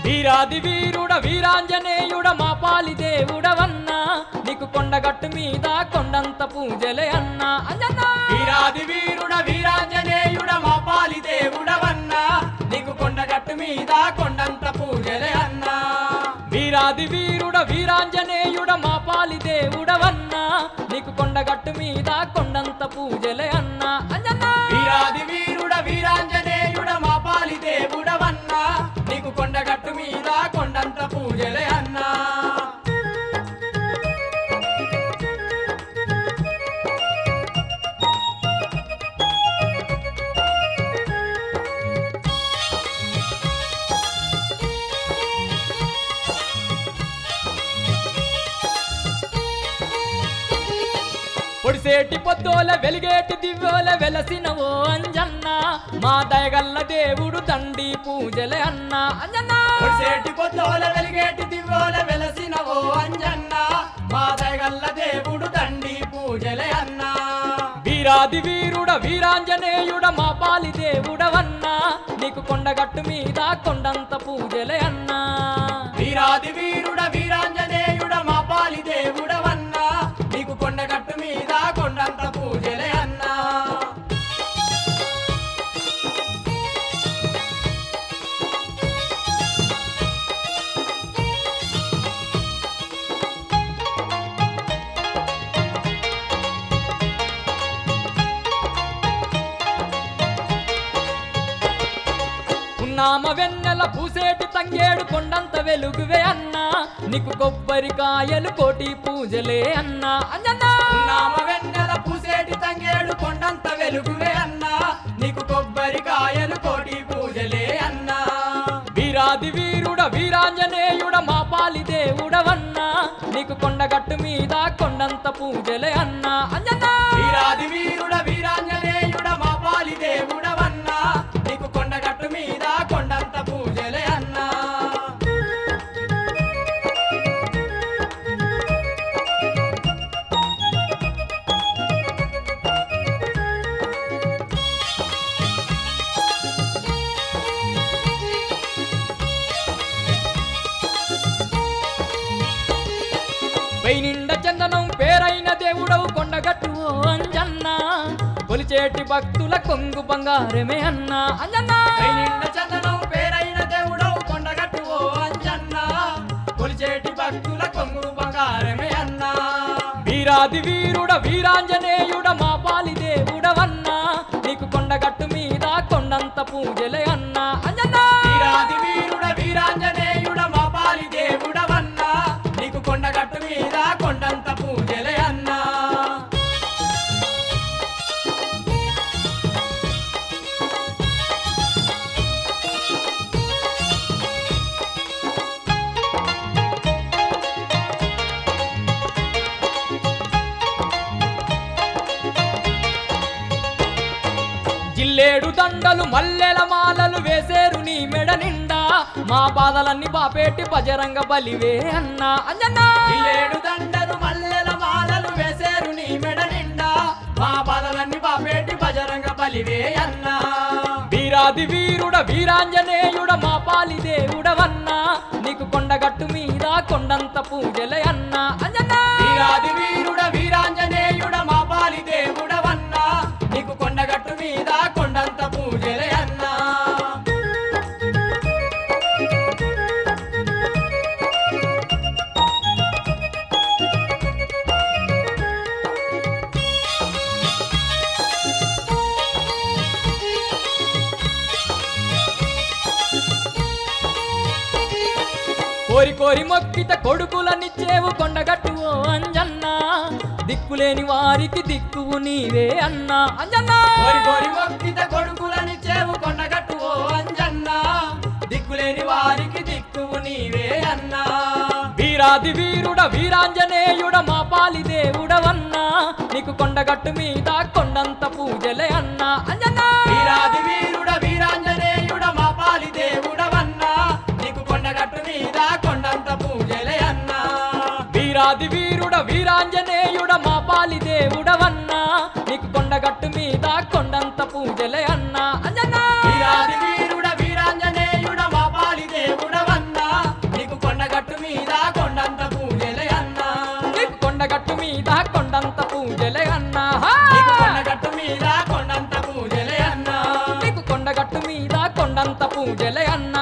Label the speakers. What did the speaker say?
Speaker 1: వీరాది వీరుడ వీరాంజనేయుడ మా పాలి దేవుడవన్నా నీకు కొండగట్టు మీద కొండంత పూజలే అన్నా అంజన్నా
Speaker 2: వీరాది వీరుడ వీరాంజనేయుడ మా పాలి దేవుడవన్నా నీకు కొండగట్టు మీద కొండంత పూజలే అన్నా
Speaker 1: వీరాది వీరుడ వీరాంజనేయుడ మా పాలి దేవుడవన్నా నీకు కొండగట్టు మీద కొండంత పూజలే అన్నా అంజన్నా
Speaker 2: వీరాది వీరుడ వీరాంజనేయుడ మా పాలి దేవుడవన్నా నీకు కొండగట్టు మీద కొండంత పూజలే అన్నా
Speaker 1: పొడిసేటి పొద్దోల వెలిగేటి దివ్యోల వెలసినవో అంజన్న మా దయగల్ల దేవుడు తండి పూజలే అన్నా అంజన్నా
Speaker 2: పొడిసేటి పొద్దోల వెలిగేటి దివ్యోల వెలసిన ఓ అంజన్న మా దయగల్ల దేవుడు తండి పూజలే అన్నా
Speaker 1: వీరాది వీరుడ వీరాంజనేయుడ మా పాలి దేవుడవన్నా నీకు కొండగట్టు మీద కొండంత పూజలే అన్నా
Speaker 2: వీరాది వీరుడ వీరాంజనేయుడ మా పాలి దేవుడవన్నా నీకు కొండగట్టు మీద కొండంత పూజలే అన్నా
Speaker 1: ఉన్నామ వెన్నెల పూసేటి తంగేడు కొండంత వెలుగువే అన్నా నీకు కొబ్బరికాయలు కోటి పూజలే అన్నా అంజన్నా
Speaker 2: నామ వెన్నెల పూసేటి తంగేడు కొండంత వెలుగువే అన్నా నీకు కొబ్బరికాయలు కోటి పూజలే అన్నా
Speaker 1: వీరాది వీరుడ వీరాంజనేయుడ మా పాలి దేవుడవన్నా నీకు కొండగట్టు మీద కొండంత పూజలే అన్నా అంజన్నా
Speaker 2: వీరాది వీరుడ వీరాంజనేయుడ మా పాలి దేవుడవన్నా నీకు కొండగట్టు మీద కొండంత పూజలే అన్నా
Speaker 1: నిండ చందనం పేరైన దేవుడవు కొండగట్టు ఓ అంజన్న కొలిచేటి భక్తుల కొంగు బంగారమే అన్నా అంజన్నా
Speaker 2: పై నిండ చందనం పేరైన దేవుడవు కొండగట్టు ఓ అంజన్న కొలిచేటి భక్తుల కొంగు బంగారమే అన్నా
Speaker 1: వీరాది వీరుడ వీరాంజనేయుడ మా పాలి దేవుడవన్నా నీకు కొండగట్టు మీద కొండంత పూజలే అన్నా అంజన్నా
Speaker 2: వీరాది వీరుడ వీరాంజనేయుడ మా పాలి దేవుడవన్నా నీకు కొండగట్టు మీద కొండంత పూజలే అన్నా
Speaker 1: జిల్లేడు దండలు మల్లెల మాలలు వేసేరు నీ మెడ నిండా మా బాధలన్నీ బాపేటి బజరంగ బలివే అన్నా అంజన్నా
Speaker 2: ఏడు దండలు మల్లెల మాలలు వేసేరు నీ మెడ నిండా మా బాధలన్నీ బాపేటి బజరంగ బలివే అన్నా
Speaker 1: వీరాది వీరుడ వీరాంజనేయుడ మా పాలి దేవుడవన్నా నీకు కొండగట్టు మీద కొండంత పూజలే అన్నా అంజన్నా
Speaker 2: వీరాది వీరుడ వీరాంజనేయుడ మా పాలి దేవుడవన్నా నీకు కొండగట్టు మీద కొండంత పూజలే అన్నా
Speaker 1: కోరి కోరి మొక్కిత కొడుకులనిచ్చేవు కొండగట్టు ఓ అంజన్న దిక్కులేని వారికి దిక్కువు నీవే అన్నా అంజన్నా
Speaker 2: కోరి కోరి మొక్కిత కొడుకులని చేవు కొండగట్టు ఓ అంజన్న దిక్కులేని వారికి దిక్కువు నీవే అన్నా
Speaker 1: వీరాది వీరుడ వీరాంజనేయుడ మా పాలి దేవుడవన్నా నీకు కొండగట్టు మీద కొండంత పూజలే అన్నా అంజన్నా
Speaker 2: వీరాది వీరుడ వీరాంజనేయుడ మా పాలి దేవుడవన్నా నీకు కొండగట్టు మీద కొండంత పూజలే అన్నా
Speaker 1: వీరాది వీరుడ వీరాంజనేయుడ మా పాలి దేవుడవన్నా నీకు కొండగట్టు మీద కొండంత పూజలే అన్నా అంజన్నా
Speaker 2: వీరాది వీరుడ వీరాంజనేయుడ మా పాలి దేవుడవన్నా
Speaker 1: పూజలే అన్నా